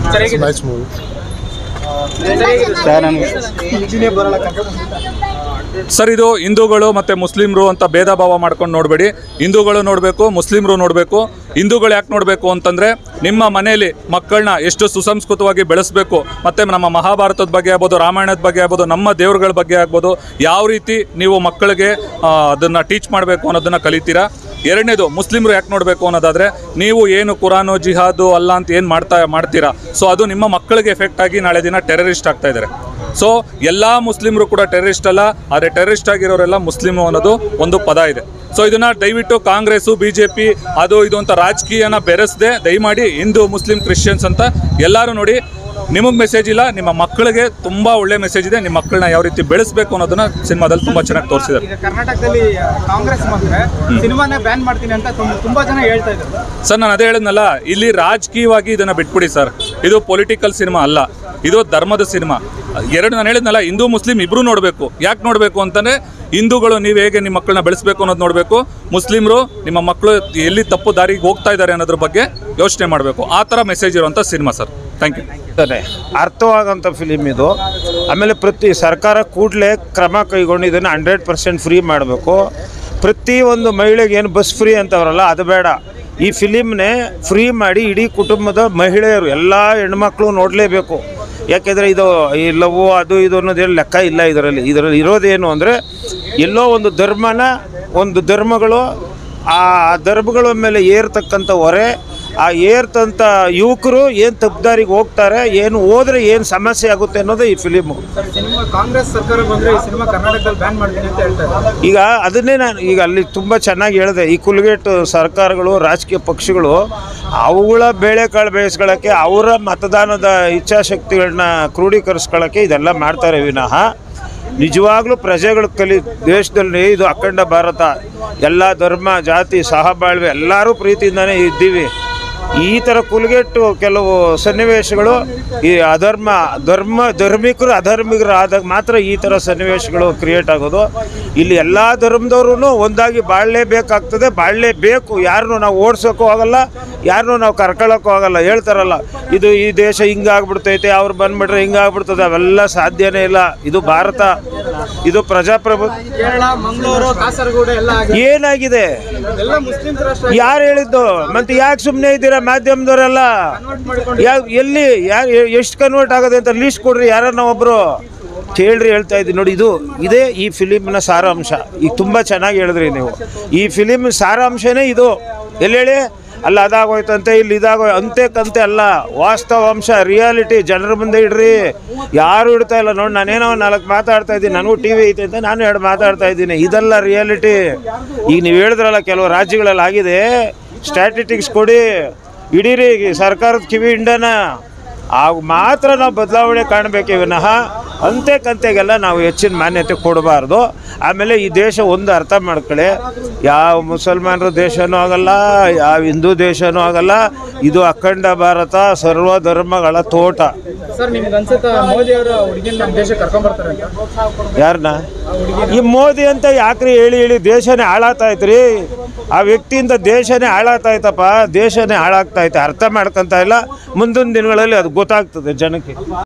nice movie sir ಇದು ಹಿಂದೂಗಳು ಮತ್ತು ಮುಸ್ಲಿಮ್ರು ಅಂತ ಭೇದ ಭಾವ ಮಾಡ್ಕೊಂಡು ನೋಡಬೇಡಿ ಹಿಂದೂಗಳು ನೋಡಬೇಕು ಮುಸ್ಲಿಮ್ರು ನೋಡಬೇಕು ಹಿಂದೂಗಳು ಯಾಕೆ ನೋಡಬೇಕು ಅಂತಂದರೆ ನಿಮ್ಮ ಮನೆಯಲ್ಲಿ ಮಕ್ಕಳನ್ನ ಎಷ್ಟು ಸುಸಂಸ್ಕೃತವಾಗಿ ಬೆಳೆಸಬೇಕು ಮತ್ತು ನಮ್ಮ ಮಹಾಭಾರತದ ಬಗ್ಗೆ ಆಗ್ಬೋದು ರಾಮಾಯಣದ ಬಗ್ಗೆ ಆಗ್ಬೋದು ನಮ್ಮ ದೇವ್ರಗಳ ಬಗ್ಗೆ ಆಗ್ಬೋದು ಯಾವ ರೀತಿ ನೀವು ಮಕ್ಕಳಿಗೆ ಅದನ್ನು ಟೀಚ್ ಮಾಡಬೇಕು ಅನ್ನೋದನ್ನು ಕಲಿತೀರಾ ಎರಡನೇದು ಮುಸ್ಲಿಮ್ರು ಯಾಕೆ ನೋಡಬೇಕು ಅನ್ನೋದಾದರೆ ನೀವು ಏನು ಕುರಾನು ಜಿಹಾದು ಅಲ್ಲ ಅಂತ ಏನು ಮಾಡ್ತಾ ಮಾಡ್ತೀರಾ ಸೊ ಅದು ನಿಮ್ಮ ಮಕ್ಕಳಿಗೆ ಎಫೆಕ್ಟ್ ಆಗಿ ನಾಳೆ ದಿನ ಟೆರರಿಸ್ಟ್ ಆಗ್ತಾ ಇದ್ದಾರೆ ಸೊ ಎಲ್ಲ ಮುಸ್ಲಿಮ್ರು ಕೂಡ ಟೆರರಿಸ್ಟ್ ಅಲ್ಲ ಆದರೆ ಟೆರರಿಸ್ಟ್ ಆಗಿರೋರೆಲ್ಲ ಮುಸ್ಲಿಮು ಅನ್ನೋದು ಒಂದು ಪದ ಇದೆ ಸೊ ಇದನ್ನ ದಯವಿಟ್ಟು ಕಾಂಗ್ರೆಸ್ಸು ಬಿ ಜೆ ಪಿ ಅದು ಇದು ಅಂತ ರಾಜಕೀಯನ ಬೆರೆಸದೆ ದಯಮಾಡಿ ಹಿಂದೂ ಮುಸ್ಲಿಂ ಕ್ರಿಶ್ಚಿಯನ್ಸ್ ಅಂತ ಎಲ್ಲರೂ ನೋಡಿ ನಿಮಗೆ ಮೆಸೇಜ್ ಇಲ್ಲ ನಿಮ್ಮ ಮಕ್ಕಳಿಗೆ ತುಂಬ ಒಳ್ಳೆ ಮೆಸೇಜ್ ಇದೆ ನಿಮ್ಮ ಮಕ್ಕಳನ್ನ ಯಾವ ರೀತಿ ಬೆಳೆಸಬೇಕು ಅನ್ನೋದನ್ನ ಸಿನಿಮಾದಲ್ಲಿ ತುಂಬ ಚೆನ್ನಾಗಿ ತೋರಿಸಿದ್ದಾರೆ ಈಗ ಕರ್ನಾಟಕದಲ್ಲಿ ಕಾಂಗ್ರೆಸ್ ಬಂದ್ರೆ ಸಿನಿಮಾನ ಬ್ಯಾನ್ ಮಾಡ್ತೀನಿ ಅಂತ ತುಂಬ- ತುಂಬಾ ಜನ ಹೇಳ್ತಾ ಇದ್ದಾರೆ ಸರ್ ನಾನು ಅದೇ ಹೇಳಿದ್ನಲ್ಲ ಇಲ್ಲಿ ರಾಜಕೀಯವಾಗಿ ಇದನ್ನ ಬಿಟ್ಬಿಡಿ ಸರ್ ಇದು ಪೊಲಿಟಿಕಲ್ ಸಿನಿಮಾ ಅಲ್ಲ ಇದು ಧರ್ಮದ ಸಿನಿಮಾ ಎರಡು ನಾನು ಹೇಳಿದ್ನಲ್ಲ ಹಿಂದೂ ಮುಸ್ಲಿಂ ಇಬ್ರು ನೋಡಬೇಕು ಯಾಕೆ ನೋಡಬೇಕು ಅಂತಂದ್ರೆ ಹಿಂದೂಗಳು ನೀವು ಹೇಗೆ ನಿಮ್ಮ ಮಕ್ಕಳನ್ನ ಬೆಳೆಸಬೇಕು ಅನ್ನೋದು ನೋಡಬೇಕು ಮುಸ್ಲಿಮ್ರು ನಿಮ್ಮ ಮಕ್ಕಳು ಎಲ್ಲಿ ತಪ್ಪು ದಾರಿಗೆ ಹೋಗ್ತಾ ಇದ್ದಾರೆ ಅನ್ನೋದ್ರ ಬಗ್ಗೆ ಯೋಚನೆ ಮಾಡಬೇಕು ಆ ಥರ ಮೆಸೇಜ್ ಇರುವಂಥ ಸಿನಿಮಾ ಸರ್ ಥ್ಯಾಂಕ್ ಯು ಇದ್ದಾನೆ ಅರ್ಥವಾಗಂಥ ಫಿಲಿಮ್ ಇದು ಆಮೇಲೆ ಪ್ರತಿ ಸರ್ಕಾರ ಕೂಡಲೇ ಕ್ರಮ ಕೈಗೊಂಡು ಇದನ್ನು ಹಂಡ್ರೆಡ್ ಪರ್ಸೆಂಟ್ ಫ್ರೀ ಮಾಡಬೇಕು ಪ್ರತಿ ಒಂದು ಮಹಿಳೆಗೆ ಏನು ಬಸ್ ಫ್ರೀ ಅಂತವ್ರಲ್ಲ ಅದು ಬೇಡ ಈ ಫಿಲಿಮ್ನೇ ಫ್ರೀ ಮಾಡಿ ಇಡೀ ಕುಟುಂಬದ ಮಹಿಳೆಯರು ಎಲ್ಲ ಹೆಣ್ಮಕ್ಳು ನೋಡಲೇಬೇಕು ಯಾಕೆಂದರೆ ಇದು ಈ ಲವ್ ಅದು ಇದು ಅನ್ನೋದೇನು ಲೆಕ್ಕ ಇಲ್ಲ ಇದರಲ್ಲಿ ಇದರಲ್ಲಿ ಇರೋದೇನು ಅಂದರೆ ಎಲ್ಲೋ ಒಂದು ಧರ್ಮನ ಒಂದು ಧರ್ಮಗಳು ಆ ಧರ್ಮಗಳ ಮೇಲೆ ಏರ್ತಕ್ಕಂಥ ಹೊರೆ ಆ ಏರ್ತಂಥ ಯುವಕರು ಏನು ತಪ್ಪುದಾರಿಗೆ ಹೋಗ್ತಾರೆ ಏನು ಹೋದ್ರೆ ಏನು ಸಮಸ್ಯೆ ಆಗುತ್ತೆ ಅನ್ನೋದು ಈ ಫಿಲಿಮು ಸರ್ ಸಿನಿಮಾ ಕಾಂಗ್ರೆಸ್ ಸರ್ಕಾರ ಬಂದ್ರೆ ಈ ಸಿನಿಮಾ ಕರ್ನಾಟಕದಲ್ಲಿ ಬ್ಯಾನ್ ಮಾಡ್ತೀನಿ ಅಂತ ಹೇಳ್ತಾ ಇದ್ದಾರೆ ಈಗ ಅದನ್ನೇ ನಾನು ಈಗ ಅಲ್ಲಿ ತುಂಬ ಚೆನ್ನಾಗಿ ಹೇಳಿದೆ ಈ ಕುಲ್ಗೇಟ್ ಸರ್ಕಾರಗಳು ರಾಜಕೀಯ ಪಕ್ಷಗಳು ಅವುಗಳ ಬೇಳೆಕಾಳು ಬೇಯಿಸ್ಕೊಳ್ಳೋಕ್ಕೆ ಅವರ ಮತದಾನದ ಇಚ್ಛಾಶಕ್ತಿಗಳನ್ನ ಕ್ರೋಢೀಕರಿಸ್ಕೊಳ್ಳೋಕ್ಕೆ ಇದೆಲ್ಲ ಮಾಡ್ತಾರೆ ವಿನಃ ನಿಜವಾಗ್ಲೂ ಪ್ರಜೆಗಳು ಕಲಿ ದೇಶದಲ್ಲಿ ಇದು ಅಖಂಡ ಭಾರತ ಎಲ್ಲ ಧರ್ಮ ಜಾತಿ ಸಹಬಾಳ್ವೆ ಎಲ್ಲರೂ ಪ್ರೀತಿಯಿಂದನೇ ಇದ್ದೀವಿ ಈ ಥರ ಕುಲ್ಗೆಟ್ಟು ಕೆಲವು ಸನ್ನಿವೇಶಗಳು ಈ ಅಧರ್ಮ ಧರ್ಮ ಧರ್ಮಿಕರು ಅಧರ್ಮಿಕರು ಆದಾಗ ಮಾತ್ರ ಈ ಥರ ಸನ್ನಿವೇಶಗಳು ಕ್ರಿಯೇಟ್ ಆಗೋದು ಇಲ್ಲಿ ಎಲ್ಲ ಧರ್ಮದವ್ರು ಒಂದಾಗಿ ಬಾಳಲೇಬೇಕಾಗ್ತದೆ ಬಾಳಲೇಬೇಕು ಯಾರನ್ನೂ ನಾವು ಓಡಿಸೋಕ್ಕೂ ಆಗಲ್ಲ ಯಾರನ್ನೂ ನಾವು ಕರ್ಕೊಳ್ಳೋಕ್ಕೂ ಆಗಲ್ಲ ಹೇಳ್ತಾರಲ್ಲ ಇದು ಈ ದೇಶ ಹಿಂಗಾಗ್ಬಿಡ್ತೈತೆ ಅವ್ರು ಬಂದ್ಬಿಟ್ರೆ ಹಿಂಗಾಗ್ಬಿಡ್ತದೆ ಅವೆಲ್ಲ ಸಾಧ್ಯನೇ ಇಲ್ಲ ಇದು ಭಾರತ ಇದು ಪ್ರಜಾಪ್ರಭು ಕೇರಳ ಮಂಗಳೂರು ಕಾಸರಗೋಡು ಎಲ್ಲ ಆಗಿದೆ ಏನಾಗಿದೆ ಎಲ್ಲ ಮುಸ್ಲಿಂ ರಾಷ್ಟ್ರ ಯಾರು ಹೇಳಿದ್ದು ಮತ್ತೆ ಯಾಕೆ ಸುಮ್ಮನೆ ಇದ್ದೀರಾ ಮಾಧ್ಯಮದವರೆಲ್ಲ ಯಾವ ಎಲ್ಲಿ ಯಾರು ಎಷ್ಟು ಕನ್ವರ್ಟ್ ಆಗೋದೆ ಅಂತ ಲೀಸ್ಟ್ ಕೊಡ್ರಿ ಯಾರನ್ನ ಒಬ್ರು ಕೇಳ್ರಿ ಹೇಳ್ತಾ ಇದ್ದೀನಿ ನೋಡಿ ಇದು ಇದೇ ಈ ಫಿಲಿಮ್ನ ಸಾರಾಂಶ ಈಗ ತುಂಬ ಚೆನ್ನಾಗಿ ಹೇಳಿದ್ರಿ ನೀವು ಈ ಫಿಲಿಮ್ ಸಾರಾಂಶನೇ ಇದು ಎಲ್ಲಿ ಹೇಳಿ ಅಲ್ಲ ಅದಾಗೋಯ್ತಂತೆ ಇಲ್ಲಿ ಇದಾಗೋ ಅಂತೆ ಕಂತೆ ಅಲ್ಲ ವಾಸ್ತವಾಂಶ ರಿಯಾಲಿಟಿ ಜನರ ಮುಂದೆ ಇಡ್ರಿ ಯಾರು ಇಡ್ತಾ ಇಲ್ಲ ನೋಡಿ ನಾನೇನೋ ನಾಲ್ಕು ಮಾತಾಡ್ತಾ ಇದ್ದೀನಿ ನನಗೂ ಟಿ ವಿ ಐತೆ ಅಂತ ನಾನು ಎರಡು ಮಾತಾಡ್ತಾ ಇದ್ದೀನಿ ಇದೆಲ್ಲ ರಿಯಾಲಿಟಿ ಈಗ ನೀವು ಹೇಳಿದ್ರಲ್ಲ ಕೆಲವು ರಾಜ್ಯಗಳಲ್ಲಿ ಆಗಿದೆ ಸ್ಟ್ಯಾಟಿಸ್ಟಿಕ್ಸ್ ಕೊಡಿ ಹಿಡೀರಿ ಸರ್ಕಾರದ ಕಿವಿ ಹಿಂಡನ ಆಗ ಮಾತ್ರ ನಾವು ಬದಲಾವಣೆ ಕಾಣಬೇಕೇ ವಿನಃ ಅಂತೆ ಕಂತೆಗೆಲ್ಲ ನಾವು ಹೆಚ್ಚಿನ ಮಾನ್ಯತೆ ಕೊಡಬಾರ್ದು ಆಮೇಲೆ ಈ ದೇಶ ಒಂದು ಅರ್ಥ ಮಾಡ್ಕೊಳ್ಳಿ ಯಾವ ಮುಸಲ್ಮಾನರ ದೇಶನೂ ಆಗಲ್ಲ ಯಾವ ಹಿಂದೂ ದೇಶನೂ ಆಗಲ್ಲ ಇದು ಅಖಂಡ ಭಾರತ ಸರ್ವ ಧರ್ಮಗಳ ತೋಟ ಸರ್ ನಿಮ್ಗೆ ಅನ್ಸುತ್ತಾ ಮೋದಿ ಅವರ ಹುಡುಗಿನ ನಮ್ಮ ದೇಶಕ್ಕೆ ಕರ್ಕೊಂಡ್ ಬರ್ತಾರೆ ಅಂತ ಯಾರನ್ನ ಈ ಮೋದಿ ಅಂತ ಯಾಕ್ರಿ ಹೇಳಿ ಹೇಳಿ ದೇಶನೇ ಹಾಳಾಗ್ತಾಯ್ತ್ರಿ ಆ ವ್ಯಕ್ತಿಯಿಂದ ದೇಶನೇ ಹಾಳಾಗ್ತಾಯ್ತಪ್ಪ ದೇಶನೇ ಹಾಳಾಗ್ತಾಯ್ತೆ ಅರ್ಥ ಮಾಡ್ಕೊಂತ ಇಲ್ಲ ಮುಂದಿನ ದಿನಗಳಲ್ಲಿ ಅದು ಗೊತ್ತಾಗ್ತದೆ ಜನಕ್ಕೆ